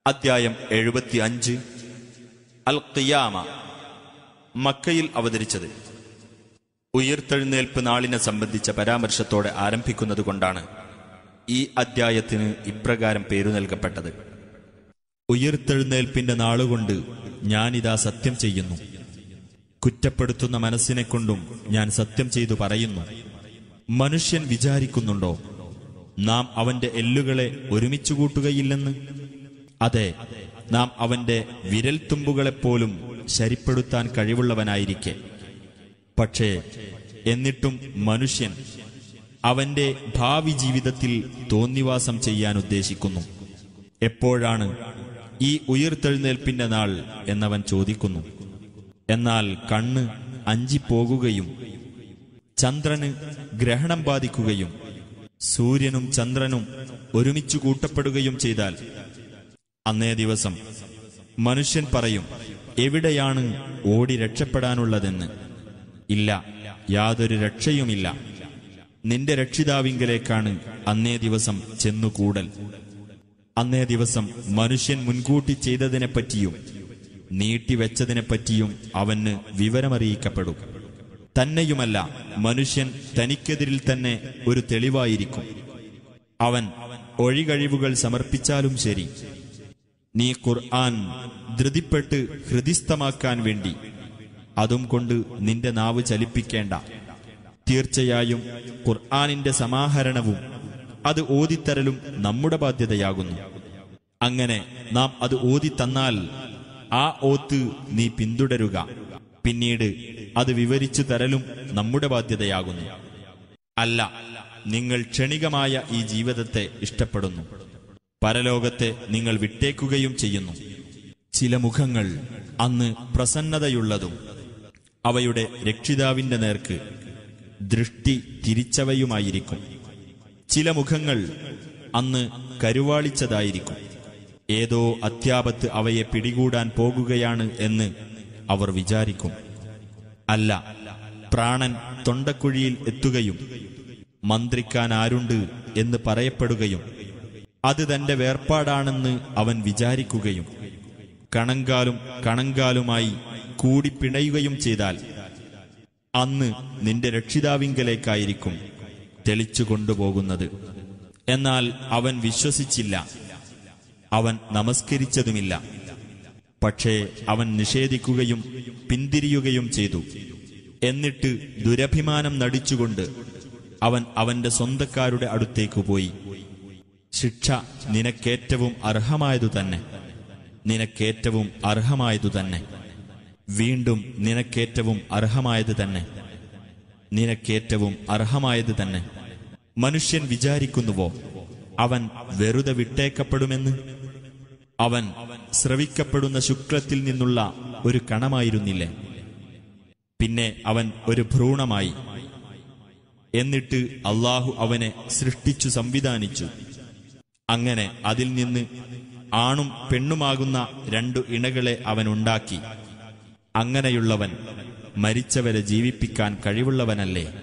അദ്ധ്യായം എഴുപത്തി അഞ്ച് അൽ ഖിയാമ മക്കയിൽ അവതരിച്ചത് ഉയർത്തെഴുന്നേൽപ്പ് നാളിനെ സംബന്ധിച്ച പരാമർശത്തോടെ ആരംഭിക്കുന്നതുകൊണ്ടാണ് ഈ അദ്ധ്യായത്തിന് ഇപ്രകാരം പേരു നൽകപ്പെട്ടത് ഉയർത്തെഴുന്നേൽപ്പിന്റെ നാളുകൊണ്ട് ഞാനിതാ സത്യം ചെയ്യുന്നു കുറ്റപ്പെടുത്തുന്ന മനസ്സിനെക്കൊണ്ടും ഞാൻ സത്യം ചെയ്തു പറയുന്നു മനുഷ്യൻ വിചാരിക്കുന്നുണ്ടോ നാം അവന്റെ എല്ലുകളെ ഒരുമിച്ചു കൂട്ടുകയില്ലെന്ന് അതെ നാം അവന്റെ വിരൽത്തുമ്പുകളെപ്പോലും ശരിപ്പെടുത്താൻ കഴിവുള്ളവനായിരിക്കെ പക്ഷേ എന്നിട്ടും മനുഷ്യൻ അവന്റെ ഭാവി ജീവിതത്തിൽ തോന്നിവാസം ചെയ്യാൻ ഉദ്ദേശിക്കുന്നു എപ്പോഴാണ് ഈ ഉയർത്തെഴുന്നേൽപ്പിന്റെ നാൾ എന്നവൻ ചോദിക്കുന്നു എന്നാൽ കണ്ണ് അഞ്ചിപ്പോകുകയും ചന്ദ്രന് ഗ്രഹണം ബാധിക്കുകയും സൂര്യനും ചന്ദ്രനും ഒരുമിച്ചു കൂട്ടപ്പെടുകയും ചെയ്താൽ അന്നേ ദിവസം മനുഷ്യൻ പറയും എവിടെയാണ് ഓടി രക്ഷപ്പെടാനുള്ളതെന്ന് ഇല്ല യാതൊരു രക്ഷയുമില്ല നിന്റെ രക്ഷിതാവിങ്കലേക്കാണ് അന്നേ ദിവസം ചെന്നുകൂടൽ അന്നേ ദിവസം മനുഷ്യൻ മുൻകൂട്ടി ചെയ്തതിനെപ്പറ്റിയും നീട്ടിവെച്ചതിനെപ്പറ്റിയും അവന് വിവരമറിയിക്കപ്പെടും തന്നെയുമല്ല മനുഷ്യൻ തനിക്കെതിരിൽ തന്നെ ഒരു തെളിവായിരിക്കും അവൻ ഒഴികഴിവുകൾ സമർപ്പിച്ചാലും ശരി നീ ഖുർആൻ ധൃതിപ്പെട്ട് ഹൃദിസ്ഥമാക്കാൻ വേണ്ടി അതും കൊണ്ട് നിന്റെ നാവ് ചലിപ്പിക്കേണ്ട തീർച്ചയായും ഖുർആനിന്റെ സമാഹരണവും അത് ഓതിത്തരലും നമ്മുടെ ബാധ്യതയാകുന്നു അങ്ങനെ നാം അത് ഓതിത്തന്നാൽ ആ ഓത്ത് നീ പിന്തുടരുക പിന്നീട് അത് വിവരിച്ചു തരലും നമ്മുടെ ബാധ്യതയാകുന്നു അല്ല നിങ്ങൾ ക്ഷണികമായ ഈ ജീവിതത്തെ ഇഷ്ടപ്പെടുന്നു പരലോകത്തെ നിങ്ങൾ വിട്ടേക്കുകയും ചെയ്യുന്നു ചില മുഖങ്ങൾ അന്ന് പ്രസന്നതയുള്ളതും അവയുടെ രക്ഷിതാവിന്റെ നേർക്ക് ദൃഷ്ടി തിരിച്ചവയുമായിരിക്കും ചില മുഖങ്ങൾ അന്ന് കരുവാളിച്ചതായിരിക്കും ഏതോ അത്യാപത്ത് അവയെ പിടികൂടാൻ പോകുകയാണ് എന്ന് അവർ വിചാരിക്കും അല്ല പ്രാണൻ തൊണ്ടക്കുഴിയിൽ എത്തുകയും മന്ത്രിക്കാൻ ആരുണ്ട് എന്ന് പറയപ്പെടുകയും അത് തന്റെ വേർപാടാണെന്ന് അവൻ വിചാരിക്കുകയും കണങ്കാലും കണങ്കാലുമായി കൂടി പിണയുകയും ചെയ്താൽ അന്ന് നിന്റെ രക്ഷിതാവിങ്കലേക്കായിരിക്കും തെളിച്ചു കൊണ്ടുപോകുന്നത് എന്നാൽ അവൻ വിശ്വസിച്ചില്ല അവൻ നമസ്കരിച്ചതുമില്ല പക്ഷേ അവൻ നിഷേധിക്കുകയും പിന്തിരിയുകയും ചെയ്തു എന്നിട്ട് ദുരഭിമാനം നടിച്ചുകൊണ്ട് അവൻ അവന്റെ സ്വന്തക്കാരുടെ അടുത്തേക്ക് പോയി ശിക്ഷ നിനക്കേറ്റവും അർഹമായതു തന്നെ നിനക്കേറ്റവും അർഹമായതു തന്നെ വീണ്ടും നിനക്കേറ്റവും അർഹമായത് തന്നെ നിനക്കേറ്റവും അർഹമായത് തന്നെ മനുഷ്യൻ വിചാരിക്കുന്നുവോ അവൻ വെറുതെ വിട്ടേക്കപ്പെടുമെന്ന് അവൻ സ്രവിക്കപ്പെടുന്ന ശുക്ലത്തിൽ നിന്നുള്ള ഒരു കണമായിരുന്നില്ലേ പിന്നെ അവൻ ഒരു ഭ്രൂണമായി എന്നിട്ട് അള്ളാഹു അവനെ സൃഷ്ടിച്ചു സംവിധാനിച്ചു അങ്ങനെ അതിൽ നിന്ന് ആണും പെണ്ണുമാകുന്ന രണ്ടു ഇണകളെ അവൻ ഉണ്ടാക്കി അങ്ങനെയുള്ളവൻ മരിച്ചവരെ ജീവിപ്പിക്കാൻ കഴിവുള്ളവനല്ലേ